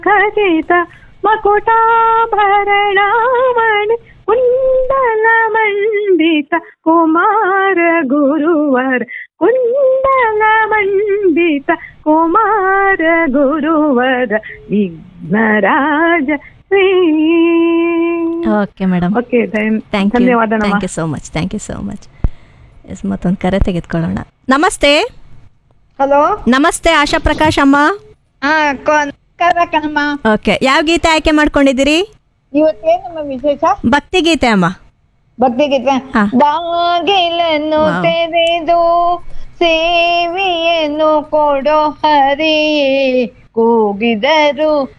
ಖಚಿತ ಮಕುಟಾಭರಣಾಮಣಿ ಕುಂಡಲ ಮಂಡಿತ ಕುಮಾರ ಗುರುವರ ಕುಂಡಲ ಮಂಡಿತ ಕುಮಾರ ಗುರುವರ ವಿಘ್ನರಾಜ ಶ್ರೀ okay madam okay thank you ಧನ್ಯವಾದ ನಮ್ಮ thank you so much thank you so much yes ಮತ್ತೊಂದು ಕರೆ ತೆಗೆದುಕೊಳ್ಳೋಣ ನಮಸ್ತೆ ಹಲೋ ನಮಸ್ತೆ ಆಶಾ ಪ್ರಕಾಶ್ ಅಮ್ಮ ಹಾ ನಮಸ್ಕಾರ ಕಣಮ್ಮ ಓಕೆ ಯಾವ ಗೀತೆ ಆಯ್ಕೆ ಮಾಡ್ಕೊಂಡಿದ್ದೀರಿ ಇವತ್ತೇನಮ್ಮ ವಿಶೇಷ ಭಕ್ತಿ ಗೀತೆ ಅಮ್ಮ ಭಕ್ತಿಗೀತೆ ಹಾ. ಬಾಗಿಲನ್ನು ವಾವ್. ತೆರೆದು ಸೇವೆಯನ್ನು ಕೊಡೋ ಹರಿಯೇ ಕೂಗಿದರು